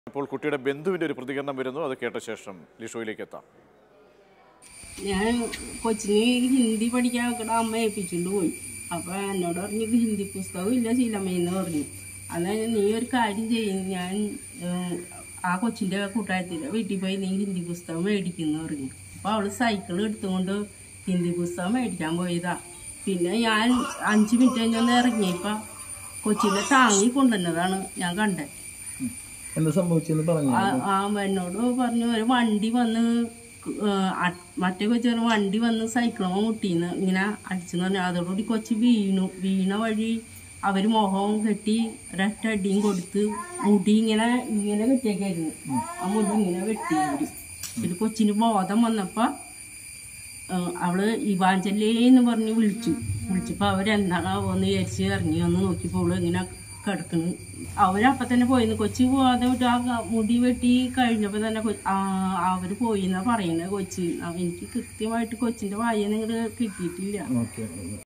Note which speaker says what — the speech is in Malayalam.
Speaker 1: ഇപ്പോൾ കുട്ടിയുടെ ബന്ധുവിന്റെ ഒരു പ്രതികരണം വരുന്നു അത് കേട്ട ശേഷം ലിഷോയിലേക്ക് എത്താം
Speaker 2: ഞാൻ കൊച്ചിന് ഹിന്ദി പഠിക്കാൻ വെക്കണ അമ്മ ഏൽപ്പിച്ചുകൊണ്ട് പോയി അപ്പൊ എന്നോട് പറഞ്ഞു "ഇത് ഹിന്ദി പുസ്തകം ഇല്ല ശീലമ്മയെന്ന് പറഞ്ഞു അതായത് നീ ഒരു കാര്യം ചെയ്യും ഞാൻ ഏഹ്, ആ കൊച്ചിന്റെ കൂട്ടായത്തിന്റെ വീട്ടിൽ പോയി നീ ഹിന്ദി പുസ്തകം മേടിക്കുന്നു പറഞ്ഞു അപ്പൊ അവള് സൈക്കിൾ എടുത്തുകൊണ്ട് ഹിന്ദി പുസ്തകം മേടിക്കാൻ പോയതാ പിന്നെ ഞാൻ അഞ്ച് മിനിറ്റ് കഴിഞ്ഞൊന്ന് ഇറങ്ങിയപ്പോ കൊച്ചിനെ താങ്ങി കൊണ്ടുവന്നതാണ് ഞാൻ കണ്ടത്
Speaker 3: എന്താ സംഭവിച്ചെന്ന് പറഞ്ഞു
Speaker 2: ആ ആ എന്നോട് പറഞ്ഞു ഒരു വണ്ടി വന്ന് ഏഹ് അ- മറ്റേ കൊച്ചു പറഞ്ഞു വണ്ടി വന്ന് സൈക്കിളമ്മ മുട്ടീന്ന് ഇങ്ങനെ അടിച്ചെന്ന് പറഞ്ഞു അതോടുകൂടി കൊച്ചു വീണു വീണ വഴി അവര് മുഖവും കെട്ടി ഒരൊറ്റ അടിയും കൊടുത്ത് മുടി ഇങ്ങനെ ഇങ്ങനെ കെട്ടിയൊക്കെയായിരുന്നു ആ മുടി ഇങ്ങനെ വെട്ടി മുടി ഒരു കൊച്ചിന് ബോധം വന്നപ്പോ ഏഹ് അവള് ഇവാഞ്ചലേ എന്ന് പറഞ്ഞ് വിളിച്ചു വിളിച്ചപ്പോ അവരെന്താണാവോന്ന് വിചാരിച്ച് ഇറങ്ങി വന്ന് നോക്കിയപ്പോ അവള് ഇങ്ങനെ കിടക്കുന്നു അവരപ്പം തന്നെ പോയിന്ന് കൊച്ചി പോവാതെ വിട്ട് ആ ക- മുടി വെട്ടി കഴിഞ്ഞപ്പോ തന്നെ കൊ- ആ, അവര് പോയിന്നാ പറയുന്നത് കൊച്ചി ആ, എനിക്ക് കൃത്യമായിട്ട് കൊച്ചിന്റെ വായന ഇങ്ങോട്ട് കിട്ടിയിട്ടില്ല
Speaker 3: ഓക്കെ